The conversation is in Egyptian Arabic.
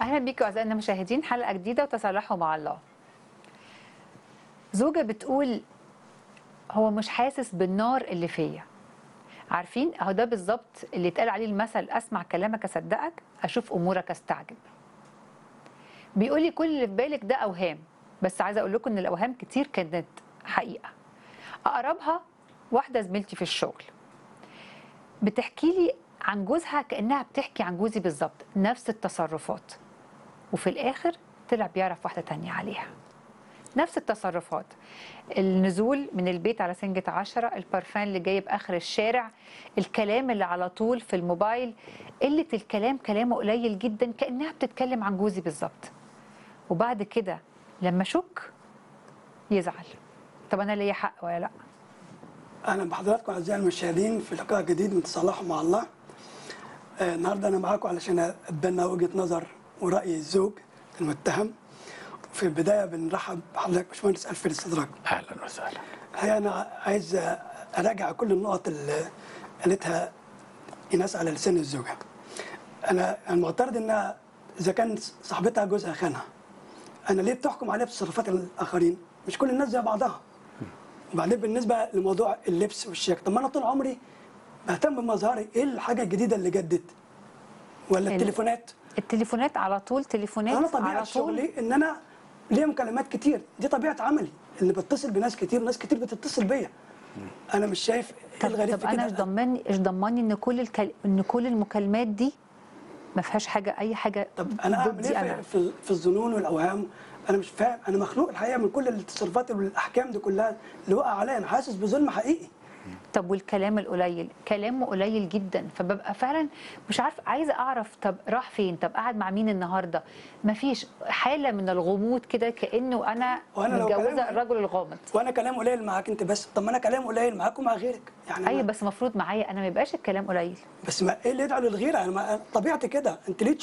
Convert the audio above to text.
اهلا بيكم اعزائنا المشاهدين حلقه جديده وتصالحوا مع الله زوجة بتقول هو مش حاسس بالنار اللي فيا عارفين اهو ده بالظبط اللي اتقال عليه المثل اسمع كلامك اصدقك اشوف امورك استعجب بيقول لي كل اللي في بالك ده اوهام بس عايزه اقول لكم ان الاوهام كتير كانت حقيقه اقربها واحده زميلتي في الشغل بتحكي لي عن جوزها كانها بتحكي عن جوزي بالظبط نفس التصرفات وفي الاخر طلع بيعرف واحده تانية عليها نفس التصرفات النزول من البيت على سنجة عشرة البارفان اللي جاي بآخر الشارع الكلام اللي على طول في الموبايل قلة الكلام كلامه قليل جدا كأنها بتتكلم عن جوزي بالظبط وبعد كده لما شك يزعل طب أنا ليا حق ولا لأ اهلا بحضراتكم اعزائي المشاهدين في لقاء جديد من تصالحوا مع الله آه، النهارده انا معاكم علشان اتبنى وجهه نظر وراي الزوج المتهم في البدايه بنرحب بحضرتك باشمهندس الف الاستدراك اهلا وسهلا الحقيقه انا عايز اراجع كل النقط اللي قالتها ايناس على لسان الزوجه انا المعترض انها اذا كان صاحبتها جوزها خانها انا ليه بتحكم عليها بتصرفات الاخرين مش كل الناس زي بعضها وبعدين بالنسبه لموضوع اللبس والشياكه طب ما انا طول عمري بهتم بمظهري ايه الحاجه الجديده اللي جدت ولا ال- التليفونات التليفونات على طول تليفونات انا طبيعه على طول شغلي ان انا ليا مكالمات كتير دي طبيعه عملي اللي بتصل بناس كتير وناس كتير بتتصل بيا انا مش شايف ايه طب, الغريب طب في انا ايش كده ضمني ايش ضمني ان كل الكل... ان كل المكالمات دي ما فيهاش حاجه اي حاجه طب انا اعمل ضدي ايه انا في- في في الظنون والاوهام انا مش فاهم انا مخلوق الحقيقه من كل التصرفات والاحكام دي كلها اللي وقع عليا انا حاسس بظلم حقيقي طب والكلام القليل كلامه قليل جدا فببقى فعلا مش عارف عايزه اعرف طب راح فين طب قعد مع مين النهارده مفيش حاله من الغموض كده كانه انا وأنا لو متجوزه كلامي- الرجل الغامض وانا كلام قليل معاك انت بس طب ما انا كلام قليل معاك ومع غيرك يعني ايوه أنا- بس المفروض معايا انا ما يبقاش الكلام قليل بس ما ايه اللي يدعو للغيره انا ما- طبيعتي كده انت ليه